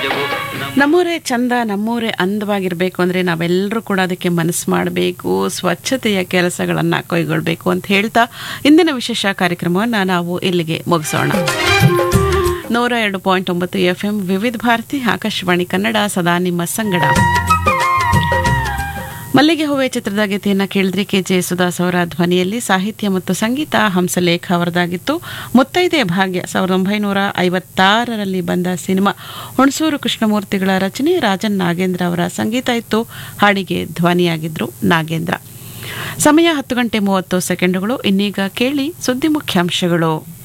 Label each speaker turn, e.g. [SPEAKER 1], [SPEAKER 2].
[SPEAKER 1] ನಮ್ಮೂರೇ ಚಂದ ನಮ್ಮೂರೇ ಅಂದವಾಗಿರಬೇಕು ಅಂದರೆ ನಾವೆಲ್ಲರೂ ಕೂಡ ಅದಕ್ಕೆ ಮನಸ್ಸು ಮಾಡಬೇಕು ಸ್ವಚ್ಛತೆಯ ಕೆಲಸಗಳನ್ನು ಕೈಗೊಳ್ಳಬೇಕು ಅಂತ ಹೇಳ್ತಾ ಇಂದಿನ ವಿಶೇಷ ಕಾರ್ಯಕ್ರಮವನ್ನು ನಾವು ಇಲ್ಲಿಗೆ ಮುಗಿಸೋಣ ನೂರ ಎರಡು ಪಾಯಿಂಟ್ ಒಂಬತ್ತು ಎಫ್ ಎಂ ವಿವಿಧ ಭಾರತಿ ಆಕಾಶವಾಣಿ ಕನ್ನಡ ಸದಾ ನಿಮ್ಮ ಸಂಗಡ ಮಲ್ಲಿಗೆ ಹೂವೆ ಚಿತ್ರದ ಗೀತೆಯನ್ನು ಕೇಳಿದ್ರಿ ಕೆ ಜೆ ಸುದಾಸ್ ಅವರ ಧ್ವನಿಯಲ್ಲಿ ಸಾಹಿತ್ಯ ಮತ್ತು ಸಂಗೀತ ಹಂಸಲೇಖ ಅವರದಾಗಿತ್ತು ಮುತ್ತೈದೆ ಭಾಗ್ಯ ಸಾವಿರದ ಒಂಬೈನೂರ ಐವತ್ತಾರರಲ್ಲಿ ಬಂದ ಸಿನಿಮಾ ಹುಣಸೂರು ಕೃಷ್ಣಮೂರ್ತಿಗಳ ರಚನೆ ರಾಜನ್ ನಾಗೇಂದ್ರ ಅವರ ಸಂಗೀತ ಇತ್ತು ಹಾಡಿಗೆ ಧ್ವನಿಯಾಗಿದ್ರು ನಾಗೇಂದ್ರ ಸಮಯ ಹತ್ತು ಗಂಟೆ ಮೂವತ್ತು ಸೆಕೆಂಡುಗಳು ಇನ್ನೀಗ ಕೇಳಿ ಸುದ್ದಿ ಮುಖ್ಯಾಂಶಗಳು